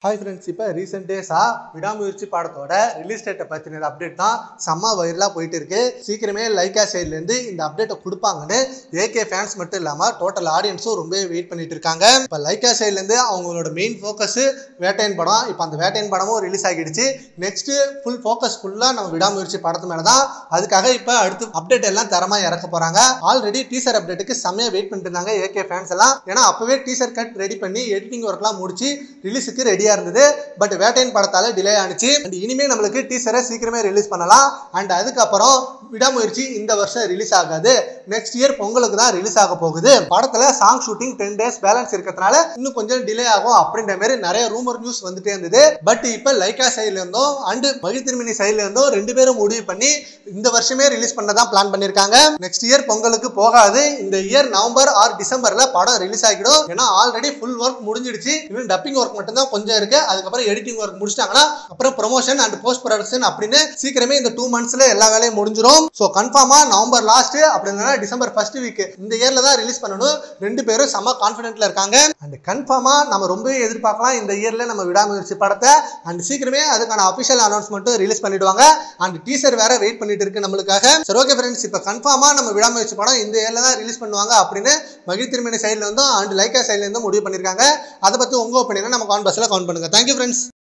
hi friends இப்போ recent டேஸாக விடாமுயற்சி படத்தோட ரிலீஸ் டேட்டை பற்றின அப்டேட் தான் செம்ம வைரலாக போயிட்டு இருக்கு சீக்கிரமே லைக்கா சைட்லேருந்து இந்த அப்டேட்டை கொடுப்பாங்கன்னு ஏகே ஃபேன்ஸ் மட்டும் இல்லாமல் டோட்டல் ஆடியன்ஸும் ரொம்ப வெயிட் பண்ணிட்டு இருக்காங்க இப்போ லைக்கா சைட்லேருந்து அவங்களோட மெயின் ஃபோக்கஸ் வேட்டையன் படம் இப்போ அந்த வேட்டையன் படமும் ரிலீஸ் ஆகிடுச்சு நெக்ஸ்ட் ஃபுல் ஃபோக்கஸ் ஃபுல்லாக நம்ம விடாமுயற்சி படத்து மேலே தான் அதுக்காக இப்போ அடுத்து அப்டேட் எல்லாம் தரமாக இறக்க போகிறாங்க ஆல்ரெடி டீசர் அப்டேட்டுக்கு செம்மையாக வெயிட் பண்ணிட்டு இருந்தாங்க ஏகே ஃபேன்ஸ் எல்லாம் ஏன்னா அப்போவே டீசர் கட் ரெடி பண்ணி எடிட்டிங் ஒர்க்லாம் முடிச்சு ரிலீஸுக்கு ரெடியாக இருந்தது பட் வேட்டையன் படத்தால டிலே ஆனிச்சு அண்ட் இனிமே நம்மளுக்கு டீசரை சீக்கிரமே ரிலீஸ் பண்ணலாம் அண்ட் அதுக்கப்புறம் விடாமுயற்சி இந்த வருஷம் ரிலீஸ் ஆகாது நெக்ஸ்ட் இயர் பொங்கலுக்கு தான் ரிலீஸ் ஆக போகுது படத்துல song shooting ten days balance இருக்கிறதுனால இன்னும் கொஞ்சம் டிலே ஆகும் அப்படின்ற மாதிரி நிறைய ரூமர் நியூஸ் வந்துட்டே இருந்தது பட் இப்போ லைக்கா சைட்ல இருந்தும் அண்ட் மகிழ் திருமணி சைட்ல இருந்தும் ரெண்டு பேரும் முடிவு பண்ணி இந்த வருஷமே ரிலீஸ் பண்ண தான் பிளான் பண்ணிருக்காங்க நெக்ஸ்ட் இயர் பொங்கலுக்கு போகாது இந்த இயர் நவம்பர் ஆர் டிசம்பர்ல படம் ரிலீஸ் ஆகிடும் ஏன்னா ஆல்ரெடி ஃபுல் ஒர்க் முடிஞ்சிடுச்சு இன்னும் டப்பிங் ஒர்க் மட்டும் தான் கொஞ்சம் இருக்கு அதுக்கப்புறம் எடிட்டிங் ஒர்க் முடிச்சிட்டாங்கன்னா அப்புறம் ப்ரொமோஷன் அண்ட் போஸ்ட் ப்ரொடக்ஷன் அப்படின்னு சீக்கிரமே இந்த டூ மந்த்ஸ்ல எல்லா வேலையும் முடிஞ்சிடும் ஸோ கன்ஃபார்மா நவம்பர் லாஸ்ட் அப்படி இல்லைன்னா டிசம்பர் ஃபர்ஸ்ட் வீக் இந்த இயர்ல தான் ரிலீஸ் பண்ணணும் ரெண்டு பேரும் செம்ம கான்ஃபிடென்ட்ல இருக்காங்க அண்ட் கன்ஃபார்மா நம்ம ரொம்ப எதிர்பார்க்கலாம் இந்த இயர்ல நம்ம விடாமுயற்சி படத்தை அண்ட் சீக்கிரமே அதுக்கான அபிஷியல் அனௌன்ஸ்மெண்ட்டும் ரிலீஸ் பண்ணிடுவாங்க அண்ட் டீசர் வேற வெயிட் பண்ணிட்டு இருக்கு நம்மளுக்காக சரி ஓகே ஃப்ரெண்ட்ஸ் இப்போ கன்ஃபார்மா நம்ம விடாமுயற்சி படம் இந்த இயர்ல தான் ரிலீஸ் பண்ணுவாங்க அப்படின்னு மகிழ் திருமணி சைட்ல இருந்தும் அண்ட் லைக்கா சைட்ல இருந்தும் முடிவு பண்ணிருக்காங்க அதை பத்தி உங்க ஒப்பீனியனை நம்ம கான் பஸ்ல கவுண்ட் பண்ணுங்க தேங்க்யூ ஃப்ரெண்ட்ஸ்